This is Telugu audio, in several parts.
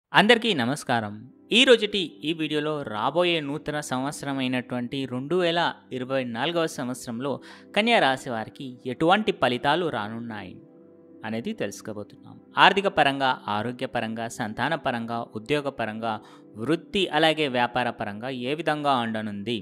అందరికీ నమస్కారం ఈ రోజుటి ఈ వీడియోలో రాబోయే నూతన సంవత్సరం అయినటువంటి రెండు వేల ఇరవై నాలుగవ సంవత్సరంలో కన్యా రాశి వారికి ఎటువంటి ఫలితాలు రానున్నాయి అనేది తెలుసుకోబోతున్నాం ఆర్థిక పరంగా ఆరోగ్యపరంగా సంతాన పరంగా ఉద్యోగపరంగా వృత్తి అలాగే వ్యాపార పరంగా ఏ విధంగా ఉండనుంది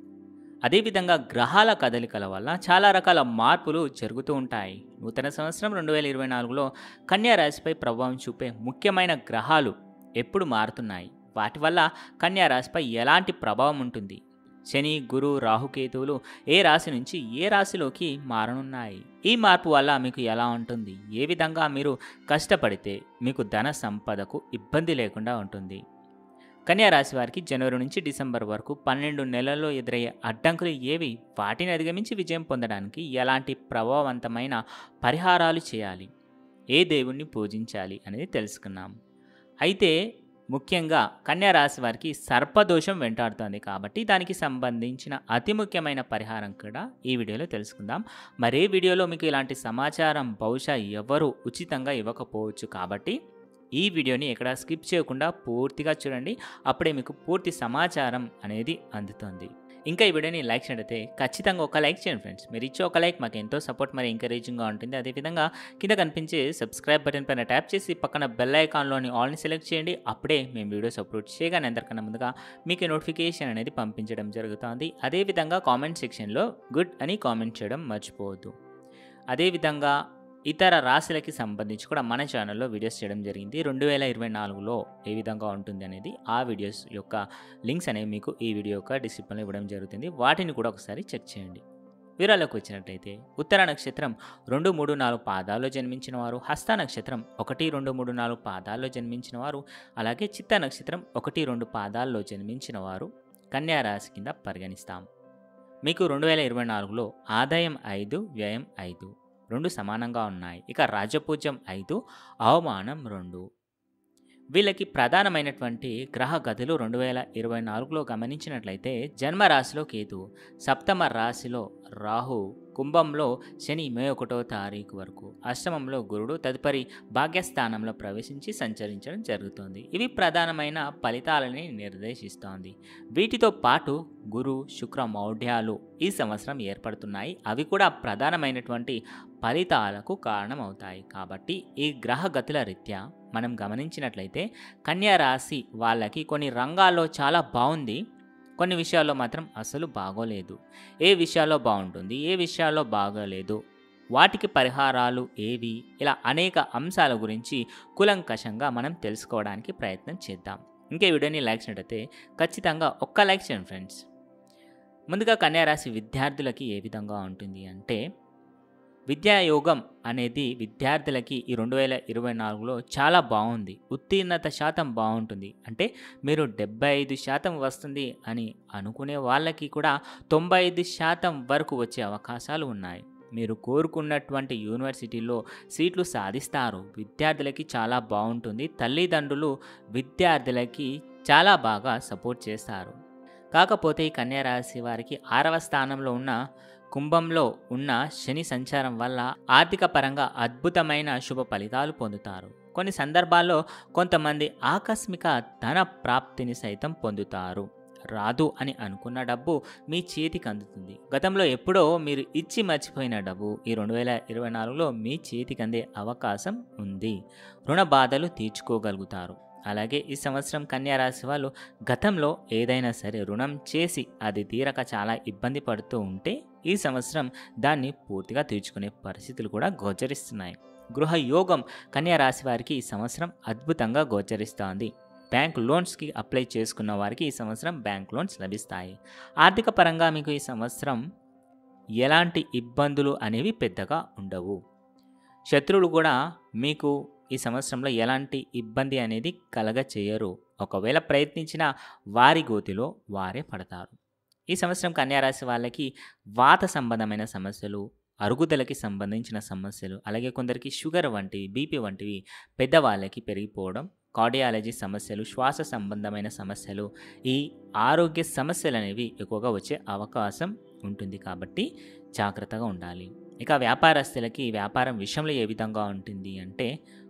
అదేవిధంగా గ్రహాల కదలికల వల్ల చాలా రకాల మార్పులు జరుగుతూ ఉంటాయి నూతన సంవత్సరం రెండు వేల ఇరవై నాలుగులో కన్యా రాశిపై ప్రభావం చూపే ముఖ్యమైన గ్రహాలు ఎప్పుడు మారుతున్నాయి వాటి వల్ల కన్యా రాశిపై ఎలాంటి ప్రభావం ఉంటుంది శని గురు రాహుకేతువులు ఏ రాశి నుంచి ఏ రాశిలోకి మారనున్నాయి ఈ మార్పు వల్ల మీకు ఎలా ఉంటుంది ఏ విధంగా మీరు కష్టపడితే మీకు ధన సంపదకు ఇబ్బంది లేకుండా ఉంటుంది కన్యా రాశి వారికి జనవరి నుంచి డిసెంబర్ వరకు పన్నెండు నెలల్లో ఎదురయ్యే అడ్డంకులు ఏవి వాటిని అధిగమించి విజయం పొందడానికి ఎలాంటి ప్రభావవంతమైన పరిహారాలు చేయాలి ఏ దేవుణ్ణి పూజించాలి అనేది తెలుసుకున్నాం అయితే ముఖ్యంగా కన్యా రాశి వారికి సర్పదోషం వెంటాడుతోంది కాబట్టి దానికి సంబంధించిన అతి ముఖ్యమైన పరిహారం కూడా ఈ వీడియోలో తెలుసుకుందాం మరే వీడియోలో మీకు ఇలాంటి సమాచారం బహుశా ఎవరు ఉచితంగా ఇవ్వకపోవచ్చు కాబట్టి ఈ వీడియోని ఎక్కడ స్కిప్ చేయకుండా పూర్తిగా చూడండి అప్పుడే మీకు పూర్తి సమాచారం అనేది అందుతుంది ఇంకా ఈ వీడియోని లైక్ చేయడైతే ఖచ్చితంగా ఒక లైక్ చేయండి ఫ్రెండ్స్ మీరు ఇచ్చే ఒక లైక్ మాకు ఎంతో సపోర్ట్ మరి ఎంకరేజింగ్గా ఉంటుంది అదేవిధంగా కింద కనిపించే సబ్స్క్రైబ్ బటన్ పైన ట్యాప్ చేసి పక్కన బెల్ ఐకాన్లోని ఆల్ని సెలెక్ట్ చేయండి అప్పుడే మేము వీడియోస్ అప్లోడ్ చేయగానే అందరికన్నా ముందుగా మీకు నోటిఫికేషన్ అనేది పంపించడం జరుగుతుంది అదేవిధంగా కామెంట్ సెక్షన్లో గుడ్ అని కామెంట్ చేయడం మర్చిపోవద్దు అదేవిధంగా ఇతర రాశులకి సంబంధించి కూడా మన ఛానల్లో వీడియోస్ చేయడం జరిగింది రెండు వేల ఇరవై నాలుగులో ఏ విధంగా ఉంటుంది అనేది ఆ వీడియోస్ యొక్క లింక్స్ అనేవి మీకు ఈ వీడియో యొక్క డిస్క్రిప్షన్లో ఇవ్వడం జరుగుతుంది వాటిని కూడా ఒకసారి చెక్ చేయండి వివరాలకు వచ్చినట్టయితే ఉత్తర నక్షత్రం రెండు మూడు నాలుగు పాదాల్లో జన్మించిన వారు హస్త నక్షత్రం ఒకటి రెండు మూడు నాలుగు పాదాల్లో జన్మించిన వారు అలాగే చిత్త నక్షత్రం ఒకటి రెండు పాదాల్లో జన్మించిన వారు కన్యా రాశి కింద పరిగణిస్తాం మీకు రెండు వేల ఇరవై నాలుగులో ఆదాయం ఐదు వ్యయం ఐదు రెండు సమానంగా ఉన్నాయి ఇక రాజపూజ్యం ఐదు అవమానం రెండు వీళ్ళకి ప్రధానమైనటువంటి గ్రహ గతులు రెండు వేల ఇరవై నాలుగులో గమనించినట్లయితే జన్మరాశిలో కేతు సప్తమ రాశిలో రాహు కుంభంలో శని మే ఒకటో తారీఖు వరకు అష్టమంలో గురుడు తదుపరి భాగ్యస్థానంలో ప్రవేశించి సంచరించడం జరుగుతుంది ఇవి ప్రధానమైన ఫలితాలని నిర్దేశిస్తోంది వీటితో పాటు గురు శుక్ర మౌఢ్యాలు ఈ సంవత్సరం ఏర్పడుతున్నాయి అవి కూడా ప్రధానమైనటువంటి ఫలితాలకు కారణమవుతాయి కాబట్టి ఈ గ్రహ గతుల రీత్యా మనం గమనించినట్లయితే కన్యా రాశి వాళ్ళకి కొన్ని రంగాల్లో చాలా బాగుంది కొన్ని విషయాల్లో మాత్రం అసలు బాగోలేదు ఏ విషయాల్లో బాగుంటుంది ఏ విషయాల్లో బాగోలేదు వాటికి పరిహారాలు ఏవి ఇలా అనేక అంశాల గురించి కులంకషంగా మనం తెలుసుకోవడానికి ప్రయత్నం చేద్దాం ఇంకే వీడియోని లైక్ చేయటైతే ఖచ్చితంగా ఒక్క లైక్ చేయండి ఫ్రెండ్స్ ముందుగా కన్యారాశి విద్యార్థులకి ఏ విధంగా ఉంటుంది అంటే విద్యాయోగం అనేది విద్యార్థులకి ఈ రెండు వేల ఇరవై నాలుగులో చాలా బాగుంది ఉత్తీర్ణత శాతం బాగుంటుంది అంటే మీరు డెబ్బై ఐదు శాతం వస్తుంది అని అనుకునే వాళ్ళకి కూడా తొంభై ఐదు శాతం వరకు వచ్చే అవకాశాలు ఉన్నాయి మీరు కోరుకున్నటువంటి యూనివర్సిటీలో సీట్లు సాధిస్తారు విద్యార్థులకి చాలా బాగుంటుంది తల్లిదండ్రులు విద్యార్థులకి చాలా బాగా సపోర్ట్ చేస్తారు కాకపోతే ఈ కన్యారాశి వారికి ఆరవ స్థానంలో ఉన్న కుంభంలో ఉన్న శని సంచారం వల్ల ఆర్థిక పరంగా అద్భుతమైన శుభ ఫలితాలు పొందుతారు కొన్ని సందర్భాల్లో కొంతమంది ఆకస్మిక ధన ప్రాప్తిని సైతం పొందుతారు రాదు అని అనుకున్న డబ్బు మీ చేతికి అందుతుంది గతంలో ఎప్పుడో మీరు ఇచ్చి మర్చిపోయిన డబ్బు ఈ రెండు వేల ఇరవై నాలుగులో మీ చేతికి అందే అవకాశం ఉంది రుణ బాధలు తీర్చుకోగలుగుతారు అలాగే ఈ సంవత్సరం కన్యా రాశి వాళ్ళు గతంలో ఏదైనా సరే రుణం చేసి అది తీరక చాలా ఇబ్బంది పడుతూ ఉంటే ఈ సంవత్సరం దాన్ని పూర్తిగా తీర్చుకునే పరిస్థితులు కూడా గోచరిస్తున్నాయి గృహ యోగం కన్యా రాశి వారికి ఈ సంవత్సరం అద్భుతంగా గోచరిస్తోంది బ్యాంక్ లోన్స్కి అప్లై చేసుకున్న వారికి ఈ సంవత్సరం బ్యాంక్ లోన్స్ లభిస్తాయి ఆర్థిక పరంగా మీకు ఈ సంవత్సరం ఎలాంటి ఇబ్బందులు అనేవి పెద్దగా ఉండవు శత్రువులు కూడా మీకు ఈ సంవత్సరంలో ఎలాంటి ఇబ్బంది అనేది కలగ చేయరు ఒకవేళ ప్రయత్నించిన వారి గోతిలో వారే పడతారు ఈ సంవత్సరం కన్యారాశి వాళ్ళకి వాత సంబంధమైన సమస్యలు అరుగుదలకి సంబంధించిన సమస్యలు అలాగే కొందరికి షుగర్ వంటివి బీపీ వంటివి పెద్దవాళ్ళకి పెరిగిపోవడం కార్డియాలజీ సమస్యలు శ్వాస సంబంధమైన సమస్యలు ఈ ఆరోగ్య సమస్యలు అనేవి ఎక్కువగా వచ్చే అవకాశం ఉంటుంది కాబట్టి జాగ్రత్తగా ఉండాలి ఇక వ్యాపారస్తులకి వ్యాపారం విషయంలో ఏ విధంగా ఉంటుంది అంటే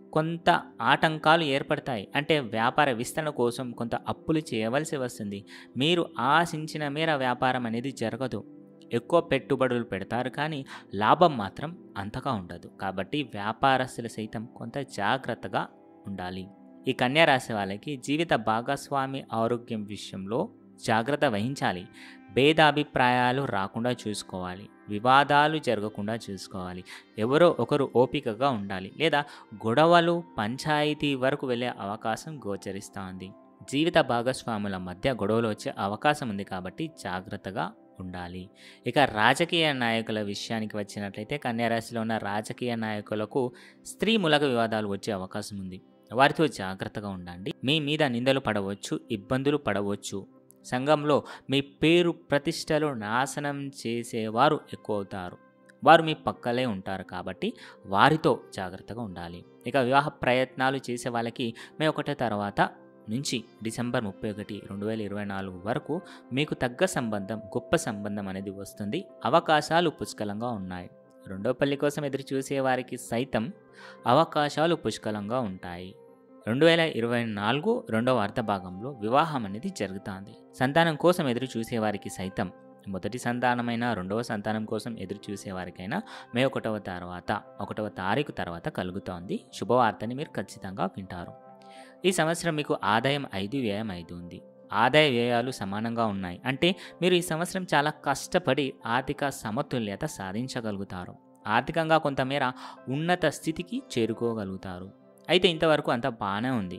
కొంత ఆటంకాలు ఏర్పడతాయి అంటే వ్యాపార విస్తరణ కోసం కొంత అప్పులు చేయవలసి వస్తుంది మీరు ఆశించిన మేర వ్యాపారం అనేది జరగదు ఎక్కువ పెట్టుబడులు పెడతారు కానీ లాభం మాత్రం అంతగా ఉండదు కాబట్టి వ్యాపారస్తులు సైతం కొంత జాగ్రత్తగా ఉండాలి ఈ కన్యా రాశి వాళ్ళకి జీవిత భాగస్వామి ఆరోగ్యం విషయంలో జాగ్రత్త వహించాలి భేదాభిప్రాయాలు రాకుండా చూసుకోవాలి వివాదాలు జరగకుండా చూసుకోవాలి ఎవరో ఒకరు ఓపికగా ఉండాలి లేదా గొడవలు పంచాయతీ వరకు వెళ్ళే అవకాశం గోచరిస్తోంది జీవిత భాగస్వాముల మధ్య గొడవలు వచ్చే అవకాశం ఉంది కాబట్టి జాగ్రత్తగా ఉండాలి ఇక రాజకీయ నాయకుల విషయానికి వచ్చినట్లయితే కన్యారాశిలో ఉన్న రాజకీయ నాయకులకు స్త్రీ మూలక వివాదాలు వచ్చే అవకాశం ఉంది వారితో జాగ్రత్తగా ఉండండి మీ మీద నిందలు పడవచ్చు ఇబ్బందులు పడవచ్చు సంఘంలో మీ పేరు ప్రతిష్టలు నాశనం చేసేవారు ఎక్కువ అవుతారు వారు మీ పక్కలే ఉంటారు కాబట్టి వారితో జాగ్రత్తగా ఉండాలి ఇక వివాహ ప్రయత్నాలు చేసే వాళ్ళకి మే ఒకటో తర్వాత నుంచి డిసెంబర్ ముప్పై ఒకటి రెండు వేల ఇరవై నాలుగు వరకు మీకు తగ్గ సంబంధం గొప్ప సంబంధం అనేది వస్తుంది అవకాశాలు పుష్కలంగా ఉన్నాయి రెండో పెళ్లి కోసం ఎదురు చూసే వారికి సైతం అవకాశాలు పుష్కలంగా ఉంటాయి రెండు వేల ఇరవై నాలుగు రెండవ అర్ధ భాగంలో వివాహం అనేది జరుగుతుంది సంతానం కోసం ఎదురు చూసేవారికి సైతం మొదటి సంతానమైన రెండవ సంతానం కోసం ఎదురు చూసేవారికైనా మే ఒకటవ తర్వాత ఒకటవ తారీఖు తర్వాత కలుగుతోంది శుభవార్తని మీరు ఖచ్చితంగా వింటారు ఈ సంవత్సరం మీకు ఆదాయం ఐదు వ్యయం ఐదు ఉంది ఆదాయ వ్యయాలు సమానంగా ఉన్నాయి అంటే మీరు ఈ సంవత్సరం చాలా కష్టపడి ఆర్థిక సమతుల్యత సాధించగలుగుతారు ఆర్థికంగా కొంతమేర ఉన్నత స్థితికి చేరుకోగలుగుతారు అయితే ఇంతవరకు అంత బాగానే ఉంది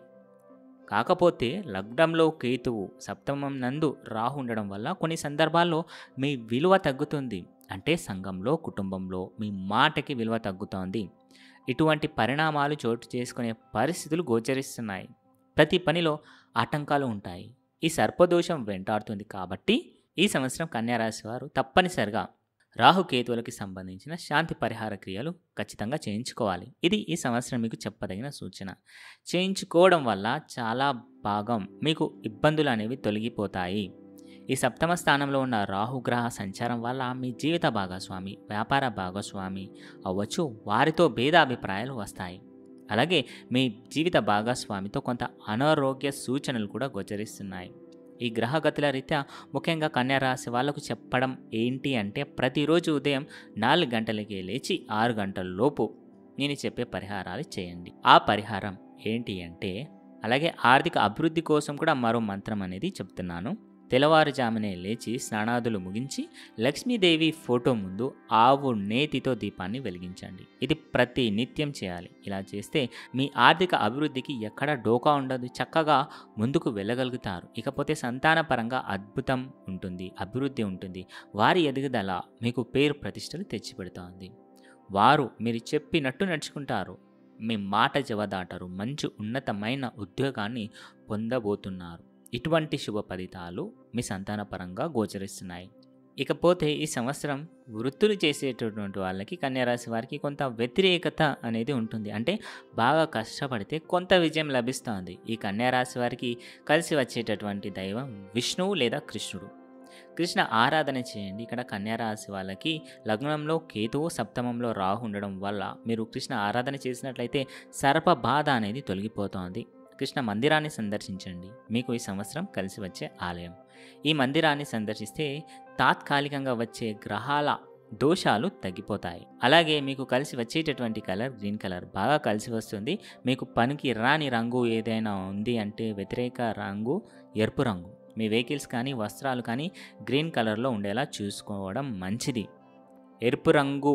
కాకపోతే లగ్నంలో కేతువు సప్తమం నందు రాహు ఉండడం వల్ల కొన్ని సందర్భాల్లో మీ విలువ తగ్గుతుంది అంటే సంఘంలో కుటుంబంలో మీ మాటకి విలువ తగ్గుతోంది ఇటువంటి పరిణామాలు చోటు చేసుకునే పరిస్థితులు గోచరిస్తున్నాయి ప్రతి పనిలో ఆటంకాలు ఉంటాయి ఈ సర్పదోషం వెంటాడుతుంది కాబట్టి ఈ సంవత్సరం కన్యారాశి వారు తప్పనిసరిగా రాహుకేతువులకి సంబంధించిన శాంతి పరిహార క్రియలు ఖచ్చితంగా చేయించుకోవాలి ఇది ఈ సంవత్సరం మీకు చెప్పదగిన సూచన చేయించుకోవడం వల్ల చాలా భాగం మీకు ఇబ్బందులు అనేవి తొలగిపోతాయి ఈ సప్తమ స్థానంలో ఉన్న రాహుగ్రహ సంచారం వల్ల మీ జీవిత భాగస్వామి వ్యాపార భాగస్వామి అవ్వచ్చు వారితో భేదాభిప్రాయాలు వస్తాయి అలాగే మీ జీవిత భాగస్వామితో కొంత అనారోగ్య సూచనలు కూడా గోచరిస్తున్నాయి ఈ గ్రహగతుల రీత్యా ముఖ్యంగా కన్యారాశి వాళ్ళకు చెప్పడం ఏంటి అంటే ప్రతిరోజు ఉదయం నాలుగు గంటలకి లేచి ఆరు గంటల లోపు నేను చెప్పే పరిహారాలు చేయండి ఆ పరిహారం ఏంటి అంటే అలాగే ఆర్థిక అభివృద్ధి కోసం కూడా మరో మంత్రం అనేది చెప్తున్నాను తెల్లవారుజామునే లేచి స్నానాదులు ముగించి లక్ష్మీదేవి ఫోటో ముందు ఆవు నేతితో దీపాన్ని వెలిగించండి ఇది ప్రతి నిత్యం చేయాలి ఇలా చేస్తే మీ ఆర్థిక అభివృద్ధికి ఎక్కడ డోకా ఉండదు చక్కగా ముందుకు వెళ్ళగలుగుతారు ఇకపోతే సంతాన పరంగా అద్భుతం ఉంటుంది అభివృద్ధి ఉంటుంది వారి ఎదుగుదల మీకు పేరు ప్రతిష్టలు తెచ్చిపెడుతోంది వారు మీరు చెప్పినట్టు నడుచుకుంటారు మీ మాట జవదాటరు మంచి ఉన్నతమైన ఉద్యోగాన్ని పొందబోతున్నారు ఇటువంటి శుభ ఫలితాలు మీ సంతాన పరంగా గోచరిస్తున్నాయి ఇకపోతే ఈ సంవత్సరం వృత్తులు చేసేటటువంటి వాళ్ళకి కన్యారాశి వారికి కొంత వ్యతిరేకత అనేది ఉంటుంది అంటే బాగా కష్టపడితే కొంత విజయం లభిస్తుంది ఈ కన్యారాశి వారికి కలిసి వచ్చేటటువంటి దైవం విష్ణువు లేదా కృష్ణుడు కృష్ణ ఆరాధన చేయండి ఇక్కడ కన్యారాశి వాళ్ళకి లగ్నంలో కేతువు సప్తమంలో రాహు ఉండడం వల్ల మీరు కృష్ణ ఆరాధన చేసినట్లయితే సర్ప బాధ అనేది తొలగిపోతోంది కృష్ణ మందిరాన్ని సందర్శించండి మీకు ఈ సంవత్సరం కలిసి వచ్చే ఆలయం ఈ మందిరాన్ని సందర్శిస్తే తాత్కాలికంగా వచ్చే గ్రహాల దోషాలు తగ్గిపోతాయి అలాగే మీకు కలిసి వచ్చేటటువంటి కలర్ గ్రీన్ కలర్ బాగా కలిసి వస్తుంది మీకు పనికి రాని రంగు ఏదైనా ఉంది అంటే వ్యతిరేక రంగు ఎరుపు రంగు మీ వెహికల్స్ కానీ వస్త్రాలు కానీ గ్రీన్ కలర్లో ఉండేలా చూసుకోవడం మంచిది ఎరుపు రంగు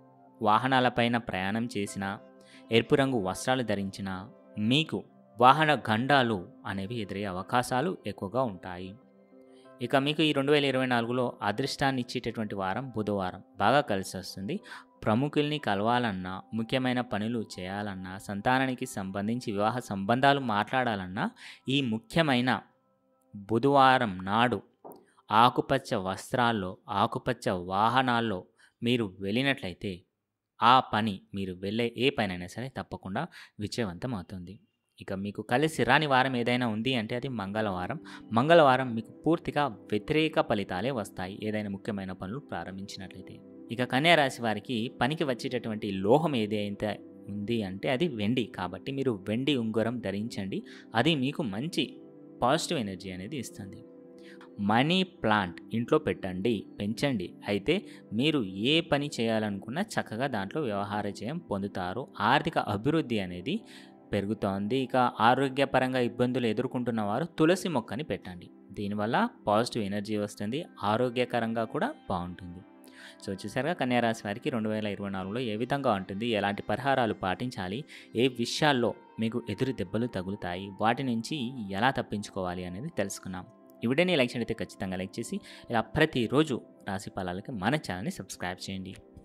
వాహనాలపైన ప్రయాణం చేసిన ఎరుపు రంగు వస్త్రాలు ధరించిన మీకు వాహన గండాలు అనేవి ఎదురయ్యే అవకాశాలు ఎక్కువగా ఉంటాయి ఇక మీకు ఈ రెండు వేల ఇరవై నాలుగులో అదృష్టాన్ని ఇచ్చేటటువంటి వారం బుధవారం బాగా కలిసి వస్తుంది ప్రముఖుల్ని కలవాలన్నా ముఖ్యమైన పనులు చేయాలన్నా సంతానానికి సంబంధించి వివాహ సంబంధాలు మాట్లాడాలన్నా ఈ ముఖ్యమైన బుధవారం నాడు ఆకుపచ్చ వస్త్రాల్లో ఆకుపచ్చ వాహనాల్లో మీరు వెళ్ళినట్లయితే ఆ పని మీరు వెళ్ళే ఏ పనైనా సరే తప్పకుండా విజయవంతం అవుతుంది ఇక మీకు కలిసి రాని వారం ఏదైనా ఉంది అంటే అది మంగళవారం మంగళవారం మీకు పూర్తిగా వ్యతిరేక ఫలితాలే వస్తాయి ఏదైనా ముఖ్యమైన పనులు ప్రారంభించినట్లయితే ఇక కన్యా రాశి వారికి పనికి వచ్చేటటువంటి లోహం ఏదైతే ఉంది అంటే అది వెండి కాబట్టి మీరు వెండి ఉంగరం ధరించండి అది మీకు మంచి పాజిటివ్ ఎనర్జీ అనేది ఇస్తుంది మనీ ప్లాంట్ ఇంట్లో పెట్టండి పెంచండి అయితే మీరు ఏ పని చేయాలనుకున్నా చక్కగా దాంట్లో వ్యవహార జయం పొందుతారు ఆర్థిక అభివృద్ధి అనేది పెరుగుతోంది ఇక ఆరోగ్యపరంగా ఇబ్బందులు ఎదుర్కొంటున్న వారు తులసి మొక్కని పెట్టండి దీనివల్ల పాజిటివ్ ఎనర్జీ వస్తుంది ఆరోగ్యకరంగా కూడా బాగుంటుంది సో చూసారుగా కన్యారాశి వారికి రెండు వేల ఇరవై నాలుగులో ఏ విధంగా ఉంటుంది ఎలాంటి పరిహారాలు పాటించాలి ఏ విషయాల్లో మీకు ఎదురు దెబ్బలు తగులుతాయి వాటి నుంచి ఎలా తప్పించుకోవాలి అనేది తెలుసుకున్నాం ఈ వీడియోని లైక్ చేయడం అయితే ఖచ్చితంగా లైక్ చేసి ఇలా ప్రతిరోజు రాశి ఫలాలకి మన ఛానల్ని సబ్స్క్రైబ్ చేయండి